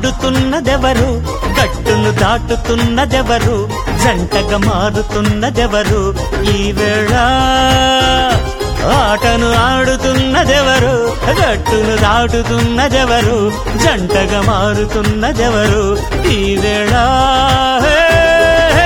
ఆడుతున్నదెవరు గట్టును దాటుతున్నదెవరు జంటగా మారుతున్నదెవరు ఈ వేళ ఆటను ఆడుతున్నదెవరు గట్టును దాటుతున్నదెవరు జంటగా మారుతున్నదెవరు ఈ వేళ హే, హే.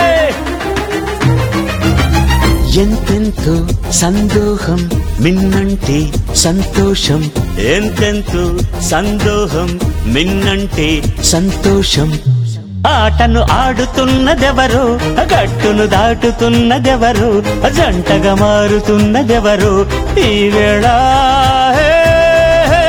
ఎంతెంతో సందోహం మిన్నంటే సంతోషం ఎంతెంతో సందోహం మిన్నంటే సంతోషం ఆటను ఆడుతున్నదెవరు గట్టును దాటుతున్నదెవరు జంటగా మారుతున్నదెవరు ఈ వేళ హే, హే.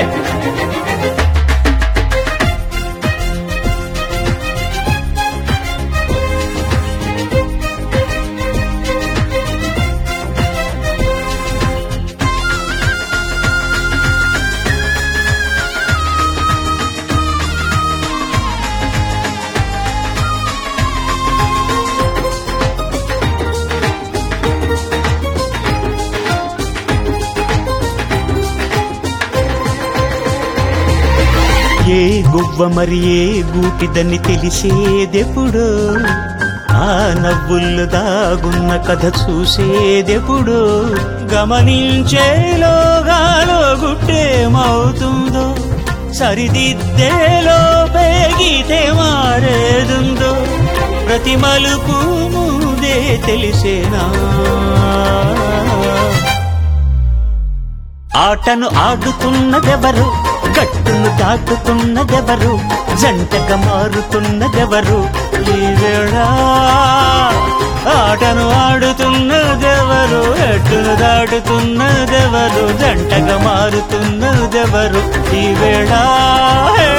ఏ గువ్వ మరి ఏ గూటిదని తెలిసేదెప్పుడు ఆ నవ్వుల్లో దాగున్న కథ చూసేదెప్పుడు గమనించేలోగాలో గుట్టేమవుతుందో సరిదిద్దేలో పేగితే మారేదుందో ప్రతి మలుపు ముందే తెలిసేనా ఆటను ఆడుతున్నదెవరు గట్టును దాటుతున్నదెవరు జంటగా మారుతున్నదెవరు ఈ వేళ ఆటను ఆడుతున్నదెవరు గట్టును దాటుతున్నదెవరు జంటగా మారుతున్నదెవరు ఈ వేళ హే.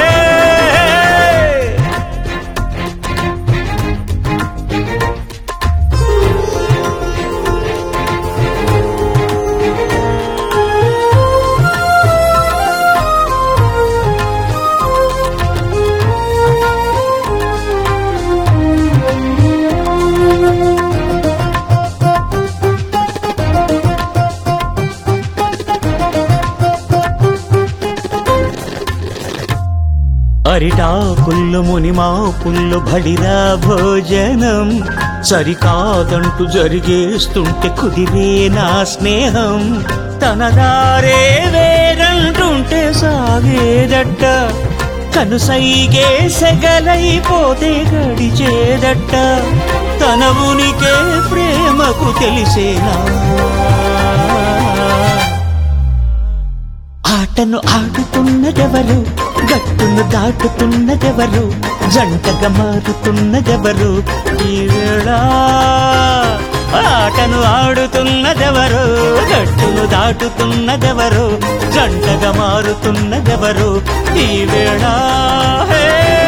అరిటాకుళ్ళు మునిమా పుల్లు బడిరా భోజనం సరికాదంటూ జరిగేస్తుంటే కుదిరే నా స్నేహం తన దారే వేరంటుంటే సాగేదట్ట కనుసైగే సెగలైపోతే గడిచేదట్ట తన ఉనికే ప్రేమకు తెలిసేనా ఆటను ఆడుతున్నదెవరు గట్టును దాటుతున్నదెవరు జంటగా మారుతున్నదెవరు ఈ వేళ ఆటను ఆడుతున్నదెవరు గట్టును దాటుతున్నదెవరు జంటగా మారుతున్నదెవరు ఈ వేళ హే